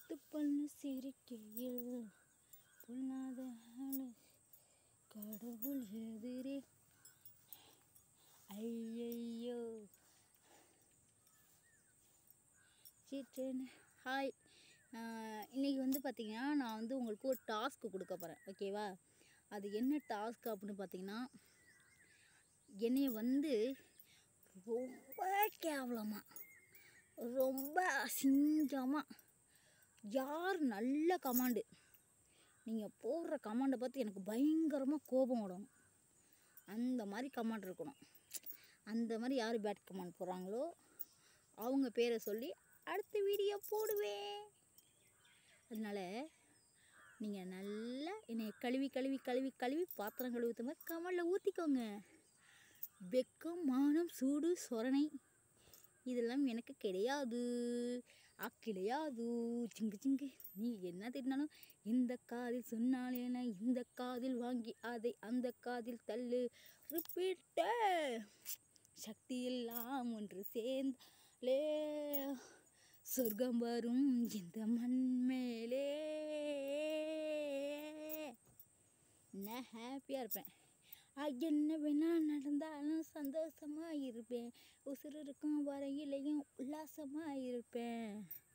பத்து பண்ணு சிரிக்கையில் பொல்லாத ஆளு கடவுள் எதிரே ஐயையோ சிற்றன் ஹாய் இன்றைக்கி வந்து பார்த்திங்கன்னா நான் வந்து உங்களுக்கு ஒரு டாஸ்க்கு கொடுக்க போகிறேன் ஓகேவா அது என்ன டாஸ்க் அப்படின்னு பார்த்தீங்கன்னா என்னைய வந்து ரொம்ப கேவலமாக ரொம்ப அசிங்கமாக யார் நல்ல கமாண்டு நீங்கள் போடுற கமாண்டை பார்த்து எனக்கு பயங்கரமாக கோபம் விடணும் அந்த மாதிரி கமாண்ட் இருக்கணும் அந்த மாதிரி யார் பேட் கமாண்ட் போடுறாங்களோ அவங்க பேரை சொல்லி அடுத்த வீடியோ போடுவேன் அதனால் நீங்கள் நல்லா என்னை கழுவி கழுவி கழுவி கழுவி பாத்திரம் கழுவுத்த மாதிரி கமலில் ஊற்றிக்கோங்க வெக்கம் மானம் சூடு சொரணை இதெல்லாம் எனக்கு கிடையாது ஆ கிடையாது சிங்கு சிங்கு நீ என்ன திட்டினாலும் இந்த காதில் சொன்னால் என இந்த காதில் வாங்கி அதை அந்த காதில் தள்ளு ரிப்பீட்ட சக்தி எல்லாம் ஒன்று சேர்ந்தாலே சொர்க்கம் வரும் இந்த மண் மேலே நான் ஹாப்பியாக இருப்பேன் ஆ, என்ன வேணா நடந்தாலும் சந்தோஷமாக இருப்பேன் உசுறு இருக்கும் வரையிலையும் உல்லாசமாக இருப்பேன்